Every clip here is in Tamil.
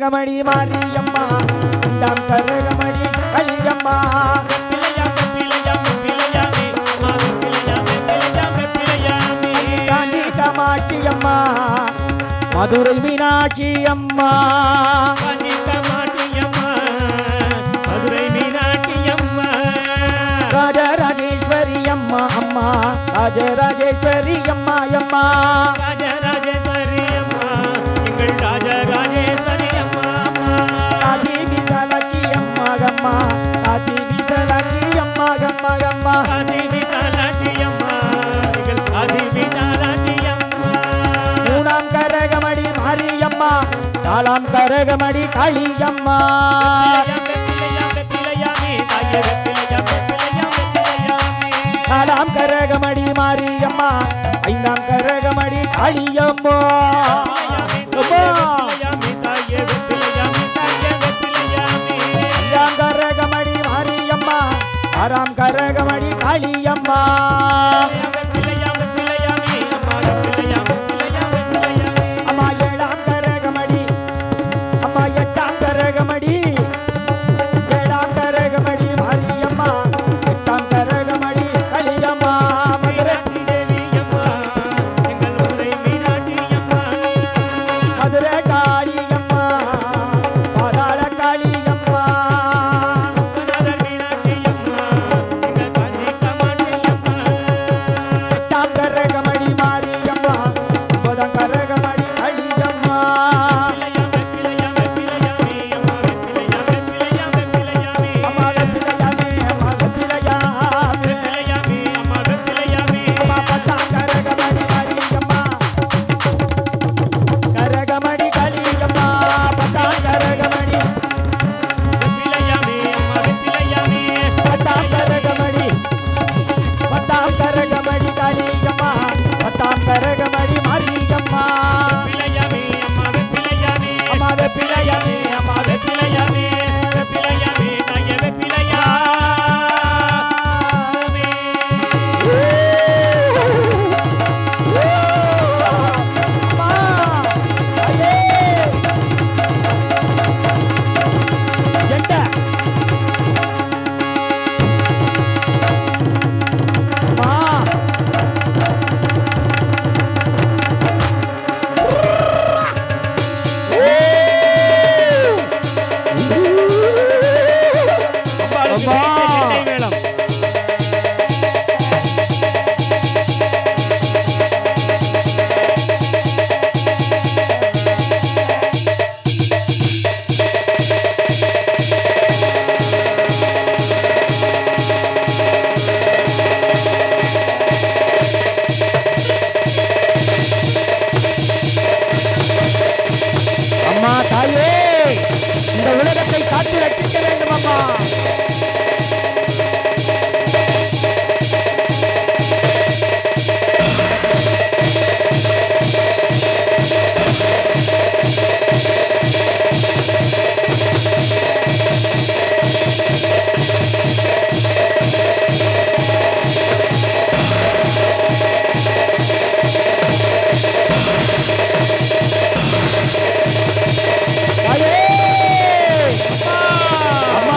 கரகமணி மாரியம்மா உண்டாம் கரகமணி கலியம்மா காந்தி காமாட்சி அம்மா மதுரை மீனாட்சி அம்மா ராஜராஜேஸ்வரி அம்மா அம்மா ராஜராஜேஸ்வரி அம்மா அம்மா காசி விசாலாட்சி அம்மா அம்மா காசி விசாலாட்சி அம்மா அம்மா அம்மா மூணாம் கரகமடி மாரியம்மா நாலாம் கரகமடி காளியம்மா நாலாம் கரகமடி மாரியம்மா ஐந்தாம் கரகமடி காளியம்மா அம்மா அஞ்சாம் கரகமடி மாரியம்மா ஆறாம் கரகமடி காளியம்மா அம்மா ஏழாம் கரகமடி அம்மா எட்டாம் கரகமடி ஏழாம் கரகமடி மாரியம்மா எட்டாம் கரகமடி காளியம்மா மதுரை மதுரை காளியம்மா பாதாள காளியம்மா எட்டாம் கரகமடி மாரியம்மா ஒன்பதாம் கரகமடி காளியம்மா அம்மா வெப்பிலையாமே அம்மா வெப்பிலையாமே அம்மா பத்தாம் கரகமடி மாரியம்மா கரகமடி காளியம்மா பத்தாம் கரகமடி பத்தாம் கரகமடி பத்தாம் கரகமடி காளியம்மா பத்தாம் கரகமடி மாரியம்மா அம்மா வெப்பிலையாமே அம்மா வெப்பிலையாமே அம்மா ஐயே எட்ட அம்மா அம்மா தாயே இந்த உலகத்தை காத்து ரட்சிக்க வேண்டும் அம்மா தாயே அம்மா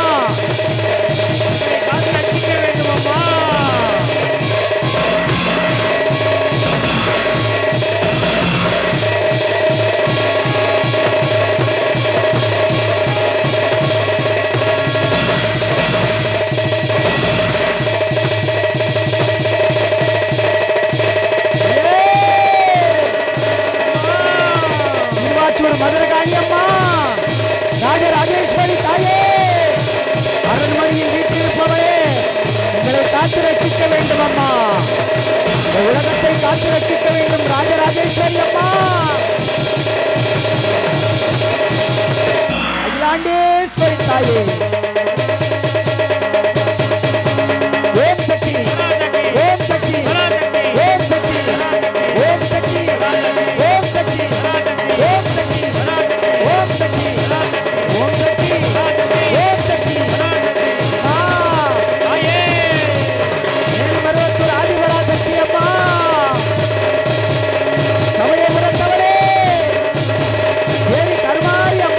திருவாச்சூர் மதுரை காளியம்மா ராஜராஜேஸ்வரி தாயே அரண்மனையில் வீட்டிருப்பவரே உங்களை காத்து ரட்சிக்க வேண்டும் அம்மா இந்த உலகத்தை காத்து ரட்சிக்க வேண்டும் ராஜராஜேஸ்வரி அம்மா அகிலாண்டேஸ்வரி தாயே ஓம் சக்தி ஓம் சக்தி ஓம் சக்தி ஓம் சக்தி ஓம் சக்தி ஓம் சக்தி ஓம் சக்தி ஓம் சக்தி ஓம் சக்தி ஆ மேல்மருவத்தூர் ஆதிபரா சக்தி அம்மா சமயபுரத்தவரே தேவி கருமாரி அம்மா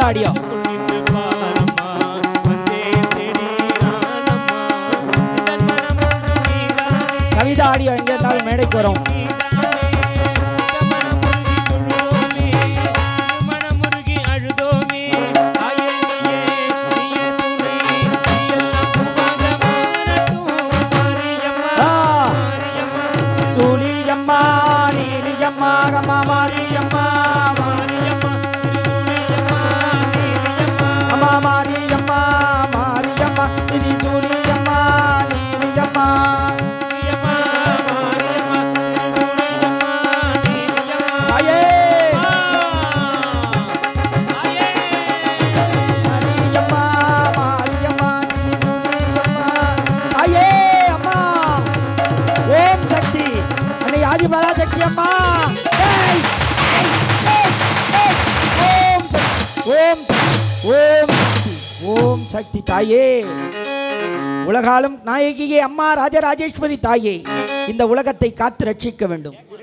கவிதாடியோ கொள்ளிட்டு பாரம்மா வந்தேன் தேடி நானம்மா என் மனம் ஒன்று நீதானே கவிதாடியோ எங்க இருந்தாலும் மேடைக்கு வரும் ஆ. சூலியம்மா நீலியம்மா கம்மா மாரியம்மா அம்மா மாரியம்மா மாரியம்மா இது சூலியம்மா நீலியம்மா தாயே மாரியம்மா மாரியம்மா இது சூலியம்மா தாயே அம்மா ஓம் சக்தி அன்னை ஆதிபரா சக்தி அம்மா ஏய், ஏய், ஏய், ஏய், ஓம் சக்தி ஓம் சக்தி ஓம் சக்தி ஓம் சக்தி தாயே உலகாலும் நாயகியே அம்மா ராஜராஜேஸ்வரி தாயே இந்த உலகத்தை காத்து ரட்சிக்க வேண்டும்